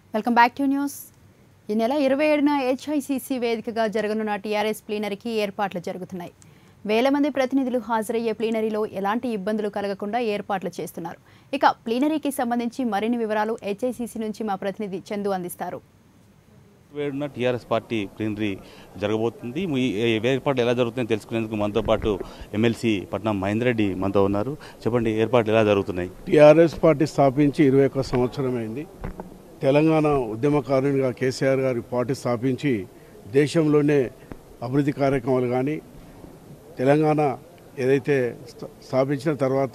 welcome back to news ఈ నెల ఇరవై ఏడున హెచ్ఐసిసి వేదికగా జరగనున్న టీఆర్ఎస్ ప్లీనరీకి ఏర్పాట్లు జరుగుతున్నాయి వేల మంది ప్రతినిధులు హాజరయ్యే ప్లీనరీలో ఎలాంటి ఇబ్బందులు కలగకుండా ఏర్పాట్లు చేస్తున్నారు ఇక ప్లీనరీకి సంబంధించి మరిన్ని వివరాలు హెచ్ఐసిసి నుంచి మా ప్రతినిధి చందు అందిస్తారు వేడున టీఆర్ఎస్ పార్టీ ప్లీనరీ జరగబోతుంది ఈ ఈ ఏర్పాట్లు ఎలా జరుగుతున్నాయో తెలుసుకునేందుకు మనతో పాటు ఎమ్మెల్సీ పట్నం మహేందర్ రెడ్డి మనతో ఉన్నారు చెప్పండి ఏర్పాట్లు ఎలా జరుగుతున్నాయి టీఆర్ఎస్ పార్టీ స్థాపించి ఇరవై ఒక్క సంవత్సరం అయింది తెలంగాణ ఉద్యమకారునిగా కేసీఆర్ గారి పార్టీ స్థాపించి దేశంలోనే అభివృద్ధి కార్యక్రమాలు కానీ తెలంగాణ ఏదైతే స్థ- స్థాపించిన తర్వాత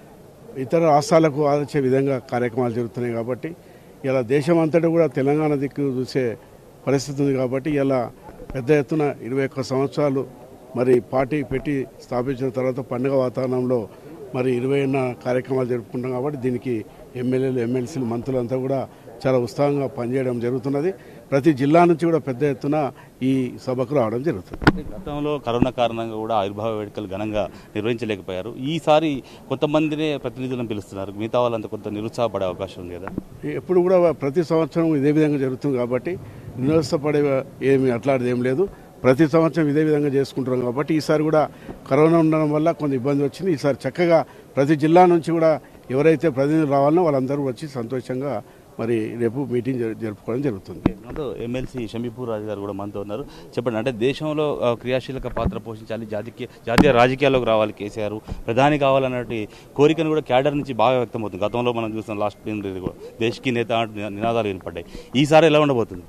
ఇతర రాష్ట్రాలకు ఆదర్చే విధంగా కార్యక్రమాలు జరుగుతున్నాయి కాబట్టి ఇలా దేశం అంతటా కూడా తెలంగాణ దిక్కు చూసే పరిస్థితి ఉంది కాబట్టి ఇలా పెద్ద ఎత్తున ఇరవై ఒక్క సంవత్సరాలు మరి పార్టీ పెట్టి స్థాపించిన తర్వాత పండుగ వాతావరణంలో మరి ఇరవై కార్యక్రమాలు జరుపుకుంటాం కాబట్టి దీనికి ఎమ్మెల్యేలు ఎమ్మెల్సీలు మంత్రులంతా కూడా చాలా ఉత్సాహంగా పనిచేయడం జరుగుతున్నది ప్రతి జిల్లా నుంచి కూడా పెద్ద ఎత్తున ఈ సభకు రావడం జరుగుతుంది గతంలో కరోనా కారణంగా కూడా ఆవిర్భావ వేడుకలు ఘనంగా నిర్వహించలేకపోయారు ఈసారి కొంతమందినే ప్రతినిధులను పిలుస్తున్నారు మిగతా వాళ్ళంతా కొంత నిరుత్సాహపడే అవకాశం ఉంది కదా ఎప్పుడు కూడా ప్రతి సంవత్సరం ఇదే విధంగా జరుగుతుంది కాబట్టి నిరుత్సాహపడే ఏమి అట్లాంటిది ఏం లేదు ప్రతి సంవత్సరం ఇదే విధంగా చేసుకుంటున్నాం కాబట్టి ఈసారి కూడా కరోనా ఉండడం వల్ల కొంత ఇబ్బంది వచ్చింది ఈసారి చక్కగా ప్రతి జిల్లా నుంచి కూడా ఎవరైతే ప్రతినిధులు రావాలనో వాళ్ళందరూ వచ్చి సంతోషంగా మరి రేపు మీటింగ్ జరు- జరుపుకోవడం జరుగుతుంది మనతో ఎమ్మెల్సీ షమీపూర్ రాజు గారు కూడా మనతో ఉన్నారు చెప్పండి అంటే దేశంలో ఆ, క్రియాశీలక పాత్ర పోషించాలి జాతీయ జాతీయ రాజకీయాల్లోకి రావాలి కేసీఆర్ ప్రధాని కావాలన్నట్టు కోరికను కూడా క్యాడర్ నుంచి బాగా వ్యక్తమవుతుంది గతంలో మనం చూసిన లాస్ట్ ప్లీనరీ కూడా దేశకి నేత అంటూ నినాదాలు వినపడ్డాయి ఈసారి ఎలా ఉండబోతుంది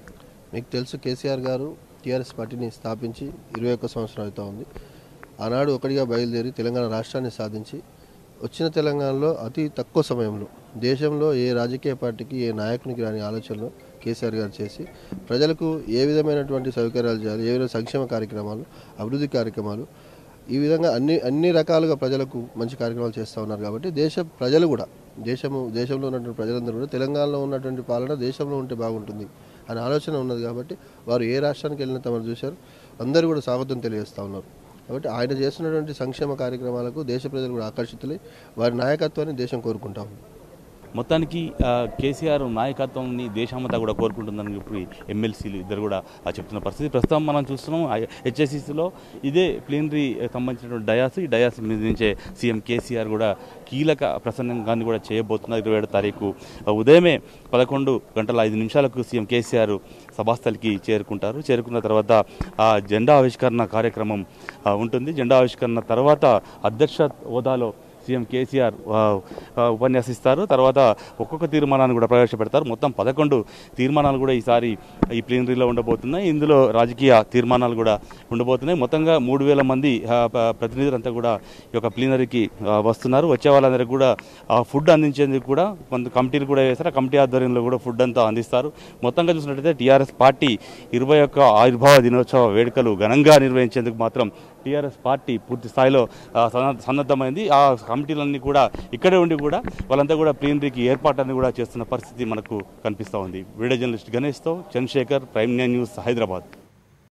మీకు తెలుసు కేసీఆర్ గారు టీఆర్ఎస్ పార్టీని స్థాపించి ఇరవై ఒక్క సంవత్సరం అవుతా ఉంది ఆనాడు ఒకటిగా బయలుదేరి తెలంగాణ రాష్ట్రాన్ని సాధించి వచ్చిన తెలంగాణలో అతి తక్కువ సమయంలో దేశంలో ఏ రాజకీయ పార్టీకి ఏ నాయకునికి రాని ఆలోచనలు కేసీఆర్ గారు చేసి ప్రజలకు ఏ విధమైనటువంటి సౌకర్యాలు చేయాలి ఏ విధమైన సంక్షేమ కార్యక్రమాలు అభివృద్ధి కార్యక్రమాలు ఈ విధంగా అన్ని అన్ని రకాలుగా ప్రజలకు మంచి కార్యక్రమాలు చేస్తూ ఉన్నారు కాబట్టి దేశ ప్రజలు కూడా దేశము దేశంలో ఉన్నటువంటి ప్రజలందరూ కూడా తెలంగాణలో ఉన్నటువంటి పాలన దేశంలో ఉంటే బాగుంటుంది అనే ఆలోచన ఉన్నది కాబట్టి వారు ఏ రాష్ట్రానికి వెళ్ళినా తమను చూశారు అందరూ కూడా స్వాగతం తెలియజేస్తూ ఉన్నారు కాబట్టి ఆయన చేస్తున్నటువంటి సంక్షేమ కార్యక్రమాలకు దేశ ప్రజలు కూడా ఆకర్షితులై వారి నాయకత్వాన్ని దేశం కోరుకుంటా ఉంది మొత్తానికి ఆ, కేసీఆర్ నాయకత్వంని దేశమంతా కూడా కోరుకుంటుందని చెప్పి ఎమ్మెల్సీలు ఇద్దరు కూడా ఆ, చెప్తున్న పరిస్థితి ప్రస్తుతం మనం చూస్తున్నాం హెచ్ఎస్సిసిలో ఇదే ప్లీనరీ సంబంధించినటువంటి డయాస్ ఈ డయాస్ మీద నుంచే సీఎం కేసీఆర్ కూడా కీలక ప్రసంగాన్ని కూడా చేయబోతున్నారు ఇరవై ఏడు తారీఖు ఆ, ఉదయమే పదకొండు గంటల ఐదు నిమిషాలకు సీఎం కేసీఆర్ సభాస్థలికి చేరుకుంటారు చేరుకున్న తర్వాత ఆ జెండా ఆవిష్కరణ కార్యక్రమం ఆ, ఉంటుంది జెండా ఆవిష్కరణ తర్వాత అధ్యక్ష హోదాలో సీఎం కేసీఆర్ ఆ, ఆ, ఉపన్యాసిస్తారు తర్వాత ఒక్కొక్క తీర్మానాన్ని కూడా ప్రవేశపెడతారు మొత్తం పదకొండు తీర్మానాలు కూడా ఈసారి ఈ ప్లీనరీలో ఉండబోతున్నాయి ఇందులో రాజకీయ తీర్మానాలు కూడా ఉండబోతున్నాయి మొత్తంగా మూడు వేల మంది ఆ, ప- ప్రతినిధులంతా కూడా ఈ యొక్క ప్లీనరీకి ఆ, వస్తున్నారు వచ్చే వాళ్ళందరికీ కూడా ఆ ఫుడ్ అందించేందుకు కూడా కొంత కమిటీలు కూడా వేస్తారు ఆ కమిటీ ఆధ్వర్యంలో కూడా ఫుడ్ అంతా అందిస్తారు మొత్తంగా చూసినట్టయితే టీఆర్ఎస్ పార్టీ ఇరవై ఒక్క ఆవిర్భావ దినోత్సవ వేడుకలు ఘనంగా నిర్వహించేందుకు మాత్రం టీఆర్ఎస్ పార్టీ పూర్తి స్థాయిలో ఆ, సన్న- సన్నద్ధమైంది ఆ కమిటీలన్నీ కూడా ఇక్కడే ఉండి కూడా వాళ్ళంతా కూడా ప్లీనరీకి ఏర్పాట్లన్నీ కూడా చేస్తున్న పరిస్థితి మనకు కనిపిస్తూ ఉంది వీడియో జర్నలిస్ట్ గణేష్తో చంద్రశేఖర్ ప్రైమ్ న్యూస్ హైదరాబాద్